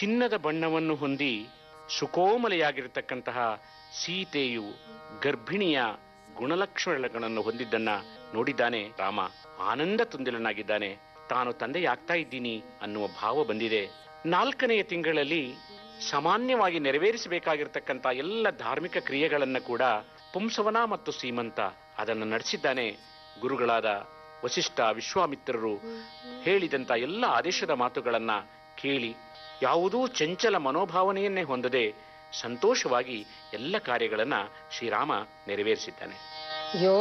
ಚಿನ್ನದ ಬಣ್ಣವನ್ನು ಹೊಂದಿ ಸುಕೋಮಲೆಯಾಗಿರತಕ್ಕಂತಹ ಸೀತೆಯು ಗರ್ಭಿಣಿಯ ಗುಣಲಕ್ಷಣಗಳನ್ನು ಹೊಂದಿದ್ದನ್ನ ನೋಡಿದ್ದಾನೆ ರಾಮ ಆನಂದ ತುಂದಿಲನಾಗಿದ್ದಾನೆ ತಾನು ತಂದೆಯಾಗ್ತಾ ಇದ್ದೀನಿ ಅನ್ನುವ ಭಾವ ಬಂದಿದೆ ನಾಲ್ಕನೆಯ ತಿಂಗಳಲ್ಲಿ ಸಾಮಾನ್ಯವಾಗಿ ನೆರವೇರಿಸಬೇಕಾಗಿರ್ತಕ್ಕಂಥ ಎಲ್ಲ ಧಾರ್ಮಿಕ ಕ್ರಿಯೆಗಳನ್ನ ಕೂಡ ಪುಂಸವನ ಮತ್ತು ಸೀಮಂತ ಅದನ್ನು ನಡೆಸಿದ್ದಾನೆ ಗುರುಗಳಾದ ವಸಿಷ್ಠ ವಿಶ್ವಾಮಿತ್ರರು ಹೇಳಿದಂತ ಎಲ್ಲ ಆದೇಶದ ಮಾತುಗಳನ್ನ ಕೇಳಿ ಯಾವುದೂ ಚಂಚಲ ಮನೋಭಾವನೆಯನ್ನೇ ಹೊಂದದೆ ಸಂತೋಷವಾಗಿ ಎಲ್ಲ ಕಾರ್ಯಗಳನ್ನ ಶ್ರೀರಾಮ ನೆರವೇರಿಸಿದ್ದಾನೆ ಯೋ